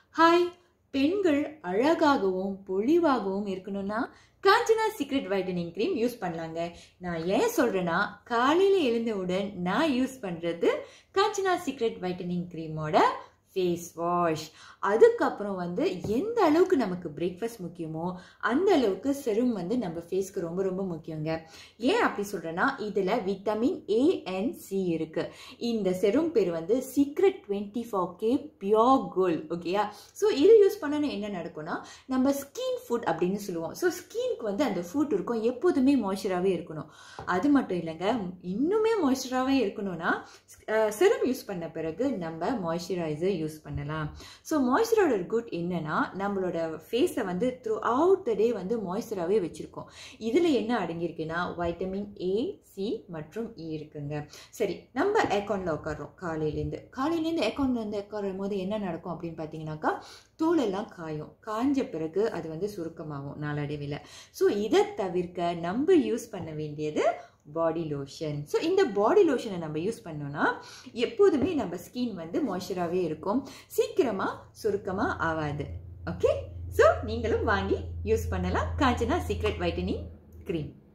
hi பெண்கள் அழகாகவும் பொலிவாகவும் இருக்கணும்னா Kanchana secret whitening cream use பண்ணலாங்க நான் ஏன் சொல்கிறேன்னா காலையில் எழுந்தவுடன் நான் யூஸ் பண்ணுறது காஞ்சனா சீக்ரெட் வைட்டனிங் க்ரீமோட ஃபேஸ் வாஷ் அதுக்கப்புறம் வந்து எந்த அளவுக்கு நமக்கு பிரேக்ஃபாஸ்ட் முக்கியமோ அந்த அளவுக்கு செரும் வந்து நம்ம ஃபேஸ்க்கு ரொம்ப ரொம்ப முக்கியங்க ஏன் அப்படி சொல்கிறேன்னா இதில் விட்டமின் ஏ அண்ட் சி இருக்குது இந்த செரும் பேர் வந்து secret twenty four K pure gold ஓகேயா ஸோ இது யூஸ் பண்ணணும் என்ன நடக்கும்னா நம்ம ஸ்கின் ஃபுட் அப்படின்னு சொல்லுவோம் ஸோ ஸ்கின்க்கு வந்து அந்த ஃபுட் இருக்கும் எப்போதுமே மாய்ஸ்சராகவே இருக்கணும் அது மட்டும் இல்லைங்க இன்னுமே மாய்ஸ்சராகவே இருக்கணும்னா செரம் யூஸ் பண்ண பிறகு நம்ம மாய்ஸ்சரைசர் யூஸ் பண்ணலாம் ஸோ மாய்ஸ்சரோட குட் என்னன்னா நம்மளோட ஃபேஸை வந்து த்ரூ அவுட் த டே வந்து மாய்ஸ்சராகவே வச்சுருக்கோம் இதில் என்ன அடங்கியிருக்குன்னா வைட்டமின் ஏ சி மற்றும் இ இருக்குங்க சரி நம்ம அக்கௌண்ட்டில் உட்காரோம் காலையிலேருந்து காலையிலேருந்து அக்கௌண்ட்ல இருந்து உட்காரும் போது என்ன நடக்கும் அப்படின்னு பார்த்தீங்கன்னாக்கா தோலெல்லாம் காயும் காஞ்ச பிறகு அது வந்து சுருக்கமாகும் நாளடைவில் ஸோ இதை தவிர்க்க நம்ம யூஸ் பண்ண வேண்டியது பாடி லோஷன் ஸோ இந்த பாடி லோஷனை நம்ம யூஸ் பண்ணோன்னா எப்போதுமே நம்ம ஸ்கின் வந்து மாய்ஸ்சராகவே இருக்கும் சீக்கிரமாக சுருக்கமாக ஆகாது ஓகே ஸோ நீங்களும் வாங்கி யூஸ் பண்ணலாம் காஞ்சனா சீக்ரெட் வைட்டனிங் க்ரீம்